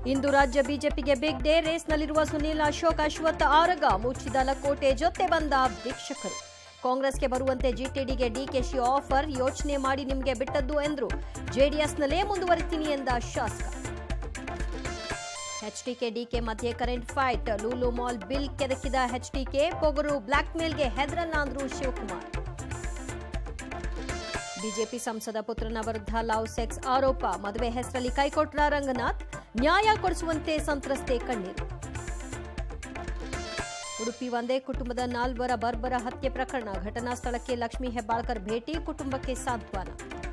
ಇಂದು ರಾಜ್ಯ ಬಿಜೆಪಿಗೆ big day ರೇಸ್ನಲ್ಲಿರುವ ಸುನೀಲ್ ಅಶೋಕ್ ಅಶ್ವಥ್ ಆರಗ ಮುಚ್ಚಿದ ಲಕೋಟೆ ಜೊತೆ ಬಂದ ವೀಕ್ಷಕರು ಕಾಂಗ್ರೆಸ್ಗೆ ಬರುವಂತೆ ಜಿಟಿಡಿಗೆ ಡಿಕೆಶಿ ಆಫರ್ ಯೋಚನೆ ಮಾಡಿ ನಿಮಗೆ ಬಿಟ್ಟದ್ದು ಎಂದ್ರು ಜೆಡಿಎಸ್ನಲ್ಲೇ ಮುಂದುವರಿತೀನಿ ಎಂದ ಶಾಸಕ ಎಚ್ಡಿಕೆ ಡಿಕೆ ಮಧ್ಯೆ current fight Lulu mall bill ಕೆದಕಿದ ಎಚ್ಡಿಕೆ ಪೊಗರು ಬ್ಲಾಕ್ ಮೇಲ್ಗೆ ಹೆದರಲ್ಲ ಅಂದ್ರು ಶಿವಕುಮಾರ್ ಬಿಜೆಪಿ ಸಂಸದ ಪುತ್ರನ ವಿರುದ್ಧ ಲವ್ ಸೆಕ್ಸ್ ಆರೋಪ ಮದುವೆ ಹೆಸರಲ್ಲಿ ಕೈಕೊಟ್ರ ರಂಗನಾಥ್ ನ್ಯಾಯ ಕೊಡಿಸುವಂತೆ ಸಂತ್ರಸ್ತೆ ಕಣ್ಣೀರು ಉಡುಪಿ ಒಂದೇ ಕುಟುಂಬದ ನಾಲ್ವರ ಬರ್ಬರ ಹತ್ಯೆ ಪ್ರಕರಣ ಘಟನಾ ಸ್ಥಳಕ್ಕೆ ಲಕ್ಷ್ಮೀ ಹೆಬ್ಬಾಳ್ಕರ್ ಭೇಟಿ ಕುಟುಂಬಕ್ಕೆ ಸಾಂತ್ವನ